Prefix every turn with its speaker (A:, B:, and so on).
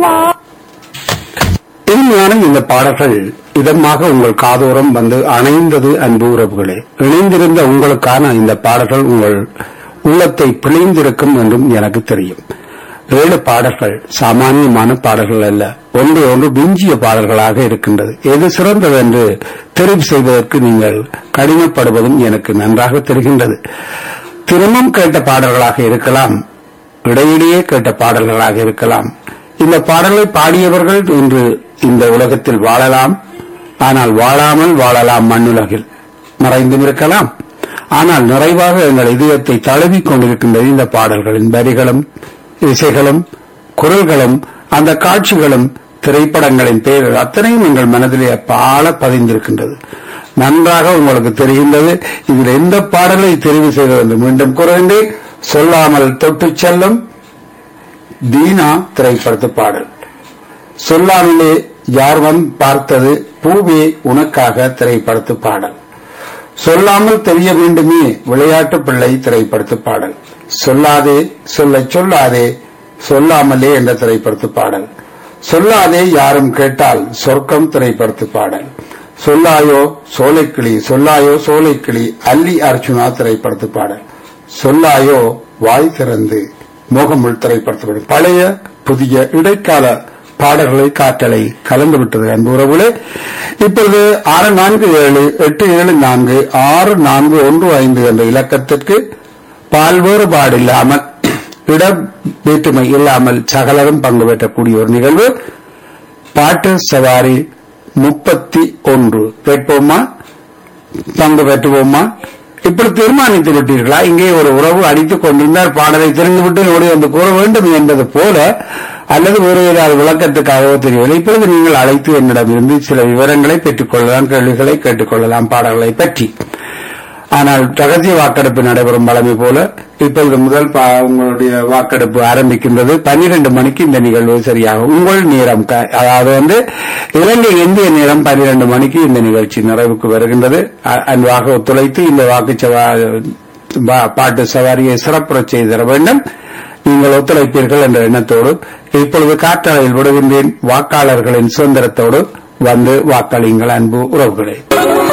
A: இனிமையான இந்த பாடல்கள் இதமாக உங்கள் காதோரம் வந்து அணைந்தது அன்பு உறவுகளே இணைந்திருந்த உங்களுக்கான இந்த பாடல்கள் உங்கள் உள்ளத்தை பிழைந்திருக்கும் என்றும் எனக்கு தெரியும் ஏழு பாடல்கள் சாமானியமான பாடல்கள் அல்ல ஒன்று ஒன்று விஞ்சிய பாடல்களாக இருக்கின்றது எது சிறந்தது என்று தெரிவு செய்வதற்கு நீங்கள் கடினப்படுவதும் எனக்கு நன்றாக தெரிகின்றது திரும்பம் கேட்ட பாடல்களாக இருக்கலாம் இடையிடையே கேட்ட பாடல்களாக இருக்கலாம் இந்த பாடலை பாடியவர்கள் இன்று இந்த உலகத்தில் வாழலாம் ஆனால் வாழாமல் வாழலாம் மண்ணுலகில் மறைந்தும் இருக்கலாம் ஆனால் நிறைவாக எங்கள் இதயத்தை தழுவிக் கொண்டிருக்கின்றது இந்த பாடல்களின் வரிகளும் இசைகளும் குரல்களும் அந்த காட்சிகளும் திரைப்படங்களின் பெயர்கள் அத்தனையும் எங்கள் மனதிலே பாழ பதிந்திருக்கின்றது நன்றாக உங்களுக்கு தெரிகின்றது இதில் எந்த பாடலை தெரிவு செய்வது என்று மீண்டும் குறைந்து சொல்லாமல் தொட்டுச் செல்லும் தீனா திரைப்படத்து பாடல் சொல்லாமலே யார் வந்து பார்த்தது பூவே உனக்காக திரைப்படத்து பாடல் சொல்லாமல் தெரிய வேண்டுமே விளையாட்டு பிள்ளை திரைப்படத்து பாடல் சொல்லாதே சொல்ல சொல்லாதே சொல்லாமலே என்ற திரைப்படத்து பாடல் சொல்லாதே யாரும் கேட்டால் சொர்க்கம் திரைப்படத்து பாடல் சொல்லாயோ சோலைக்கிளி சொல்லாயோ சோலைக்கிளி அல்லி அர்ச்சுனா திரைப்படத்து பாடல் சொல்லாயோ வாய் திறந்து மோகமுள் திரைப்படத்து பாடல் பழைய புதிய இடைக்கால பாடல்களை காற்றலை கலந்து விட்டது அன்பு உறவுகளே இப்பொழுது ஆறு நான்கு ஏழு எட்டு ஏழு நான்கு ஆறு நான்கு ஒன்று ஐந்து என்ற இலக்கத்திற்கு பால்வேறுபாடு இல்லாமல் இட வேற்றுமை இல்லாமல் சகலரும் பங்கு பெற்றக்கூடிய ஒரு நிகழ்வு பாட்டு சவாரி முப்பத்தி ஒன்று கேட்போமா பங்கு பெற்றுவோமா இப்படி தீர்மானித்து விட்டீர்களா இங்கே ஒரு உறவு அடித்துக் கொண்டிருந்தார் பாடலை தெரிந்துவிட்டு ஓடி வந்து கூற வேண்டும் என்பது போல அல்லது வேறு ஏதாவது விளக்கத்துக்காகவோ தெரியவில்லை இப்பொழுது நீங்கள் அழைத்து என்னிடமிருந்து சில விவரங்களை பெற்றுக் கொள்ளலாம் கேள்விகளை கேட்டுக்கொள்ளலாம் பாடல்களை பற்றி ஆனால் ரகசிய வாக்கெடுப்பு நடைபெறும் வழமை போல இப்பொழுது முதல் பா- உங்களுடைய வாக்கெடுப்பு ஆரம்பிக்கின்றது பன்னிரண்டு மணிக்கு இந்த நிகழ்வு சரியாகும் உங்கள் நேரம் க- அதாவது வந்து இலங்கை இந்திய நேரம் பன்னிரண்டு மணிக்கு இந்த நிகழ்ச்சி நிறைவுக்கு வருகின்றது அ- அன்பாக ஒத்துழைத்து இந்த வாக்குச்சவா பா- பாட்டு சவாரியை சிறப்புறச் செய்திட வேண்டும் நீங்கள் ஒத்துழைப்பீர்கள் என்ற எண்ணத்தோடு இப்பொழுது காற்றலையில் விடுகின்றேன் வாக்காளர்களின் சுதந்திரத்தோடு வந்து வாக்களியுங்கள் அன்பு உறவுகளே